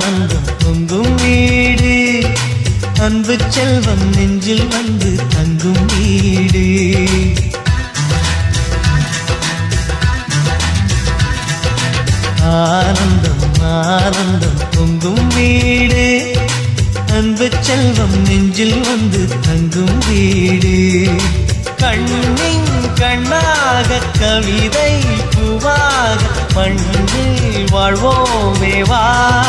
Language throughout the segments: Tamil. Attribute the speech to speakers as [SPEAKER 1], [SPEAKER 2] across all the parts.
[SPEAKER 1] ஆனந்தம் பொங்கும் வீடு அன்பு செல்வம் நெஞ்சில் வந்து தங்கும் வீடு ஆனந்தம் ஆனந்தம் பொங்கும் வீடு அன்பு செல்வம் நெஞ்சில் வந்து தங்கும் வீடு கண்ணின் கண்ணாக கவிதை பூவாக மண்ணில் வாழ்வோமே வா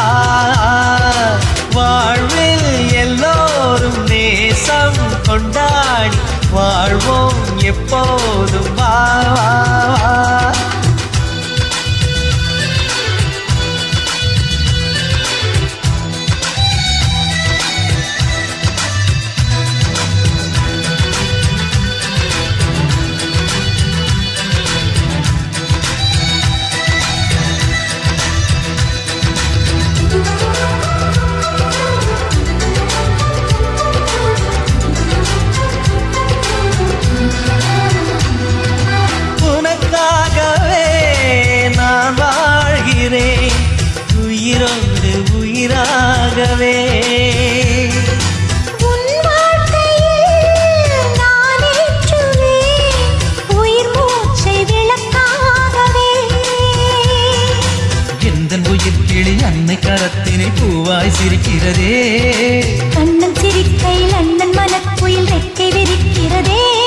[SPEAKER 1] வாழ்வில் எல்லோரும் நேசம் கொண்டாடி வாழ்வோம் எப்போதும் வா வா, வா உனக்காகவே நான் வாழ்கிறேன் உயிரோடு உயிராகவே
[SPEAKER 2] உன் வாழ்க்கையில் நான் ஏற்றுவேன் உயிர் மூச்சை விளக்காகவே
[SPEAKER 1] எந்த உயிர் கிளி அன்னை கரத்தினை பூவாய் சிரிக்கிறதே
[SPEAKER 2] கண்ணன் சிரிக்கையில் அண்ணன் மனக்குயில் ரெக்கை விரிக்கிறதே